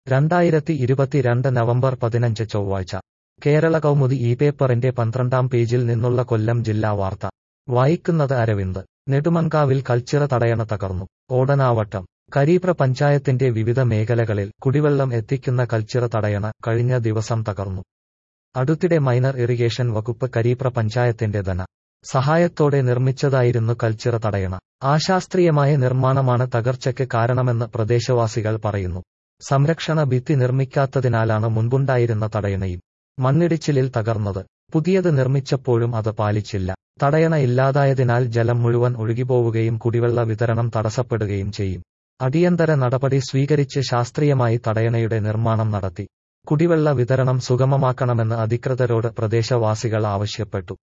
രണ്ടായിരത്തി ഇരുപത്തിരണ്ട് നവംബർ പതിനഞ്ച് ചൊവ്വാഴ്ച കേരള കൗമുദി ഈ പേപ്പറിന്റെ പന്ത്രണ്ടാം പേജിൽ നിന്നുള്ള കൊല്ലം ജില്ലാ വാർത്ത വായിക്കുന്നത് അരവിന്ദ് നെടുമൺകാവിൽ കൾച്ചിറ തടയണ തകർന്നു ഓടനാവട്ടം കരീപ്ര പഞ്ചായത്തിന്റെ വിവിധ മേഖലകളിൽ കുടിവെള്ളം എത്തിക്കുന്ന കൾച്ചിറ തടയണ കഴിഞ്ഞ ദിവസം തകർന്നു അടുത്തിടെ മൈനർ ഇറിഗേഷൻ വകുപ്പ് കരീപ്ര പഞ്ചായത്തിന്റെ ധന സഹായത്തോടെ നിർമ്മിച്ചതായിരുന്നു കൾച്ചിറ തടയണ അശാസ്ത്രീയമായ നിർമ്മാണമാണ് തകർച്ചയ്ക്ക് കാരണമെന്ന് പ്രദേശവാസികൾ പറയുന്നു സംരക്ഷണ ഭിത്തി നിർമ്മിക്കാത്തതിനാലാണ് മുൻപുണ്ടായിരുന്ന തടയണയും മണ്ണിടിച്ചിലിൽ തകർന്നത് പുതിയത് നിർമ്മിച്ചപ്പോഴും അത് പാലിച്ചില്ല തടയണ ഇല്ലാതായതിനാൽ ജലം മുഴുവൻ ഒഴുകിപ്പോവുകയും കുടിവെള്ള വിതരണം തടസ്സപ്പെടുകയും ചെയ്യും അടിയന്തര നടപടി സ്വീകരിച്ച് ശാസ്ത്രീയമായി തടയണയുടെ നിർമ്മാണം നടത്തി കുടിവെള്ള വിതരണം സുഗമമാക്കണമെന്ന് അധികൃതരോട് പ്രദേശവാസികൾ ആവശ്യപ്പെട്ടു